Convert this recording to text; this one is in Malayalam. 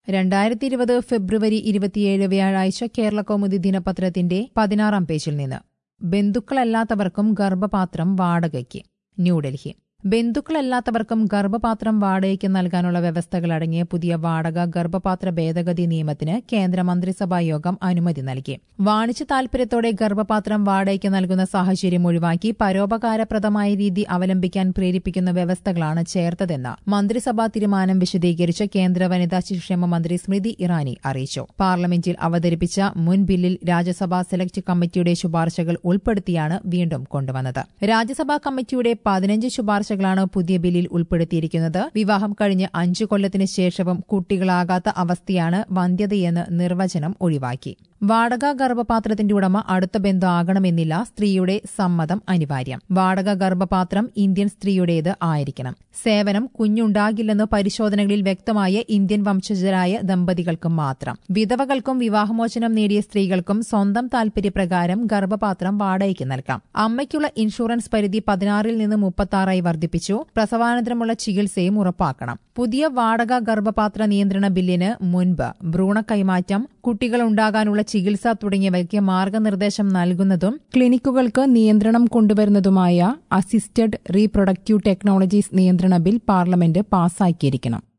രണ്ടായിരത്തി ഇരുപത് ഫെബ്രുവരി ഇരുപത്തിയേഴ് വ്യാഴാഴ്ച കേരള കൗമുദി ദിനപത്രത്തിന്റെ പതിനാറാം പേജിൽ നിന്ന് ബന്ധുക്കളല്ലാത്തവർക്കും ഗർഭപാത്രം വാടകയ്ക്ക് ന്യൂഡൽഹി ബന്ധുക്കളല്ലാത്തവർക്കും ഗർഭപാത്രം വാടകയ്ക്ക് നൽകാനുള്ള വ്യവസ്ഥകൾ അടങ്ങിയ പുതിയ വാടക ഗർഭപാത്ര ഭേദഗതി നിയമത്തിന് കേന്ദ്ര മന്ത്രിസഭാ യോഗം അനുമതി നൽകി വാണിജ്യ താൽപര്യത്തോടെ ഗർഭപാത്രം വാടകയ്ക്ക് നൽകുന്ന സാഹചര്യം ഒഴിവാക്കി പരോപകാരപ്രദമായ രീതി അവലംബിക്കാൻ പ്രേരിപ്പിക്കുന്ന വ്യവസ്ഥകളാണ് ചേർത്തതെന്ന് മന്ത്രിസഭാ തീരുമാനം വിശദീകരിച്ച് കേന്ദ്ര വനിതാ ശിശുക്ഷേമ മന്ത്രി സ്മൃതി ഇറാനി അറിയിച്ചു പാർലമെന്റിൽ അവതരിപ്പിച്ച മുൻ ബില്ലിൽ രാജ്യസഭാ സെലക്ട് കമ്മിറ്റിയുടെ ശുപാർശകൾ ഉൾപ്പെടുത്തിയാണ് വീണ്ടും കൊണ്ടുവന്നത് രാജ്യസഭാ കമ്മിറ്റിയുടെ പതിനഞ്ച് ശുപാർശകളാണ് പുതിയ ബില്ലിൽ ഉൾപ്പെടുത്തിയിരിക്കുന്നത് വിവാഹം കഴിഞ്ഞ് അഞ്ചു കൊല്ലത്തിന് ശേഷവും കുട്ടികളാകാത്ത അവസ്ഥയാണ് വന്ധ്യതയെന്ന് നിർവചനം ഒഴിവാക്കി വാടക ഗർഭപാത്രത്തിന്റെ ഉടമ അടുത്ത ബന്ധു ആകണമെന്നില്ല സ്ത്രീയുടെ സമ്മതം അനിവാര്യം വാടക ഗർഭപാത്രം ഇന്ത്യൻ സ്ത്രീയുടേത് ആയിരിക്കണം സേവനം കുഞ്ഞുണ്ടാകില്ലെന്ന് പരിശോധനകളിൽ വ്യക്തമായ ഇന്ത്യൻ വംശജരായ ദമ്പതികൾക്കും മാത്രം വിധവകൾക്കും വിവാഹമോചനം നേടിയ സ്ത്രീകൾക്കും സ്വന്തം താൽപര്യപ്രകാരം ഗർഭപാത്രം വാടകയ്ക്ക് നൽകാം അമ്മയ്ക്കുള്ള ഇൻഷുറൻസ് പരിധി പതിനാറിൽ നിന്ന് മുപ്പത്തി വർദ്ധിപ്പിച്ചു പ്രസവാനന്തരമുള്ള ചികിത്സയും ഉറപ്പാക്കണം പുതിയ വാടക ഗർഭപാത്ര നിയന്ത്രണ ബില്ലിന് മുൻപ് ഭ്രൂണ കൈമാറ്റം കുട്ടികളുണ്ടാകാനുള്ള ചികിത്സ തുടങ്ങിയവയ്ക്ക് മാർഗനിർദ്ദേശം നൽകുന്നതും ക്ലിനിക്കുകൾക്ക് നിയന്ത്രണം കൊണ്ടുവരുന്നതുമായ അസിസ്റ്റഡ് റീപ്രൊഡക്റ്റീവ് ടെക്നോളജീസ് നിയന്ത്രണ ബിൽ പാർലമെന്റ് പാസാക്കിയിരിക്കണം